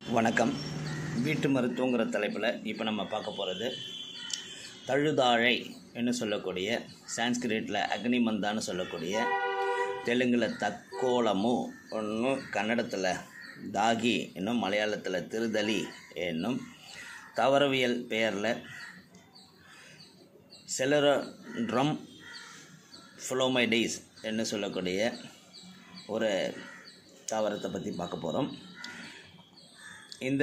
வணக்கம் வீட்டு மருத்துவங்கிற தலைப்பில் இப்போ நம்ம பார்க்க போகிறது தழுதாழை என்று சொல்லக்கூடிய சான்ஸ்கிரிட்டில் அக்னிமந்தான்னு சொல்லக்கூடிய தெலுங்கில் தக்கோலமு ஒன்று கன்னடத்தில் தாகி இன்னும் மலையாளத்தில் திருதலி என்னும் தவறவியல் பெயரில் செலரோட்ரம் ஃப்ளோமைடைஸ் என்று சொல்லக்கூடிய ஒரு தாவரத்தை பற்றி பார்க்க போகிறோம் இந்த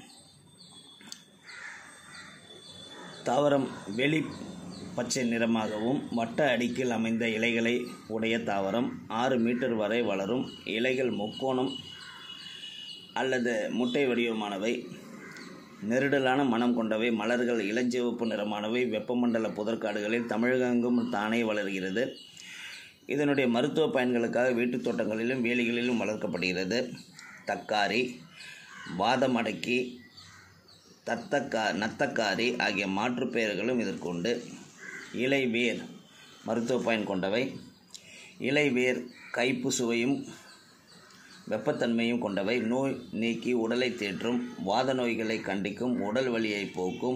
தாவரம் வெளி பச்சை நிறமாகவும் வட்ட அடுக்கில் அமைந்த இலைகளை உடைய தாவரம் ஆறு மீட்டர் வரை வளரும் இலைகள் முக்கோணம் அல்லது முட்டை வடிவமானவை நெருடலான மனம் கொண்டவை மலர்கள் இளஞ்சிவப்பு நிறமானவை வெப்பமண்டல புதற்காடுகளில் தமிழகெங்கும் தானே வளர்கிறது இதனுடைய மருத்துவ பயன்களுக்காக வீட்டுத் தோட்டங்களிலும் வேலிகளிலும் வளர்க்கப்படுகிறது தக்காரி வாதம் அடக்கி தத்தக்கா நத்தக்காரி ஆகிய மாற்றுப் பெயர்களும் இதற்கு உண்டு இலை வேர் மருத்துவ பயன் கொண்டவை இலை வேர் கைப்பு சுவையும் வெப்பத்தன்மையும் கொண்டவை நோய் நீக்கி உடலை தேற்றும் வாத நோய்களை கண்டிக்கும் உடல் வலியை போக்கும்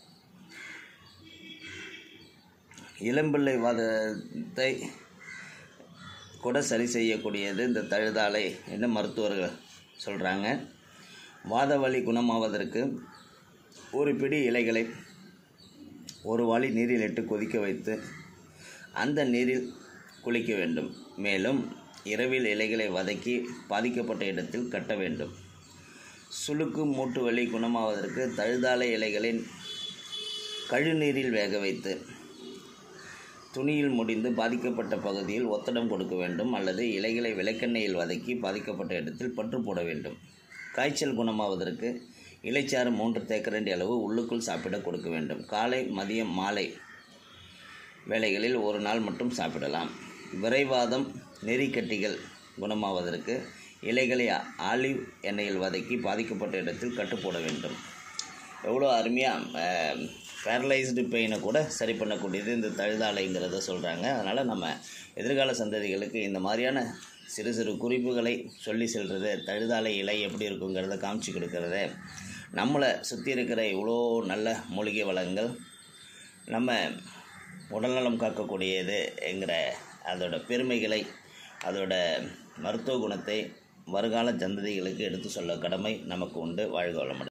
இளம்பிள்ளை வாதத்தை கூட சரி செய்யக்கூடியது இந்த தழுதாலை என்று மருத்துவர்கள் சொல்கிறாங்க வாத வலி குணமாவதற்கு ஒரு பிடி இலைகளை ஒரு வாளி நீரில் இட்டு கொதிக்க வைத்து அந்த நீரில் குளிக்க வேண்டும் மேலும் இரவில் இலைகளை வதக்கி பாதிக்கப்பட்ட இடத்தில் கட்ட வேண்டும் சுளுக்கு மூட்டு வலி குணமாவதற்கு தழுதாலை இலைகளின் கழுநீரில் வேக வைத்து துணியில் முடிந்து பாதிக்கப்பட்ட பகுதியில் ஒத்தடம் கொடுக்க வேண்டும் அல்லது இலைகளை விளக்கெண்ணெயில் வதக்கி பாதிக்கப்பட்ட இடத்தில் பற்று போட வேண்டும் காய்ச்சல் குணமாவதற்கு இலைச்சாறு மூன்று தேக்கரண்டி அளவு உள்ளுக்குள் சாப்பிட கொடுக்க வேண்டும் காலை மதியம் மாலை வேளைகளில் ஒரு நாள் மட்டும் சாப்பிடலாம் விரைவாதம் நெறிக்கட்டிகள் குணமாவதற்கு இலைகளை ஆலிவ் எண்ணெயில் வதக்கி பாதிக்கப்பட்ட இடத்தில் கட்டு போட வேண்டும் எவ்வளோ அருமையாக பேரலைஸ்டு பெயினை கூட சரி பண்ணக்கூடியது இந்த தழுதாலைங்கிறத சொல்கிறாங்க அதனால் நம்ம எதிர்கால சந்ததிகளுக்கு இந்த மாதிரியான சிறு சிறு குறிப்புகளை சொல்லி செல்வது தழுதாலை இலை எப்படி இருக்குங்கிறத காமிச்சு கொடுக்கறது நம்மளை சுற்றி இருக்கிற இவ்வளோ நல்ல மூலிகை வளங்கள் நம்ம உடல்நலம் காக்கக்கூடியது என்கிற அதோட பெருமைகளை அதோட மருத்துவ குணத்தை வருங்கால சந்ததிகளுக்கு எடுத்து சொல்ல கடமை நமக்கு உண்டு வாழ்க வளமுடன்